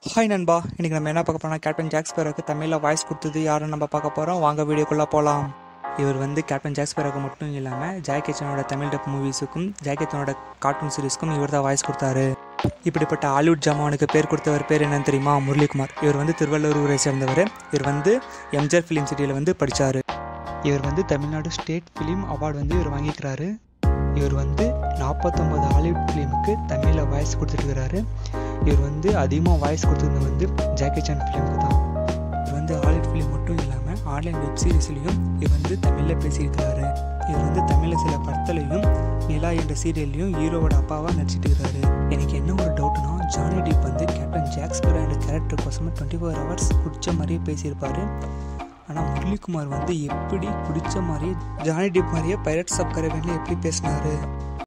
hi நண்பா இன்னைக்கு நம்ம என்ன பார்க்க போறோம்னா கேப்டன் ஜாக்ஸ்பேருக்கு தமிழில் வாய்ஸ் கொடுத்தது யாருன்னு நம்ம பார்க்க போகிறோம் வாங்க வீடியோக்குள்ளே போகலாம் இவர் வந்து கேப்டன் ஜாக்ஸ்பேருக்கு மட்டும் இல்லாமல் ஜாக்கேச்சனோட தமிழ் டப் மூவிஸுக்கும் ஜாக்கேச்சனோட கார்ட்டூன் சீரிஸ்க்கும் இவர் தான் வாய்ஸ் கொடுத்தாரு இப்படிப்பட்ட ஹாலிவுட் ஜாமானுக்கு பேர் கொடுத்தவர் பேர் என்னன்னு தெரியுமா முரளிகுமார் இவர் வந்து திருவள்ளூர் ஊரை சேர்ந்தவர் இவர் வந்து எம்ஜிஆர் ஃபிலிம் சிட்டியில் வந்து படித்தார் இவர் வந்து தமிழ்நாடு ஸ்டேட் ஃபிலிம் அவார்டு வந்து இவர் வாங்கிக்கிறாரு இவர் வந்து நாற்பத்தொம்பது ஹாலிவுட் ஃபிலிமுக்கு தமிழில் வாய்ஸ் கொடுத்துருக்கிறாரு இவர் வந்து அதிகமாக வாய்ஸ் கொடுத்தது வந்து ஜாக்கி சான் ஃபிலிமுக்கு தான் இவர் வந்து ஹாலிவுட் ஃபிலிம் மட்டும் இல்லாமல் ஆன்லைன் வெப் சீரிஸ்லையும் இவர் வந்து தமிழில் பேசியிருக்கிறாரு இவர் வந்து தமிழில் சில படத்துலையும் நிலா என்ற சீரியல்லையும் ஹீரோவோட அப்பாவாக நடிச்சிட்டு இருக்கிறாரு எனக்கு என்ன ஒரு டவுட்னா ஜானி டீப் வந்து கேப்டன் ஜாக்ஸ்பர் என்ற கேரக்டர் கோசமாக டுவெண்ட்டி ஃபோர் ஹவர்ஸ் பிடிச்ச மாதிரியே பேசியிருப்பாரு ஆனால் முரளிகுமார் வந்து எப்படி பிடிச்ச மாதிரியே ஜானி டீப் மாதிரியே பைரட்ஸ் ஆஃப் கரவேனில் எப்படி பேசினாரு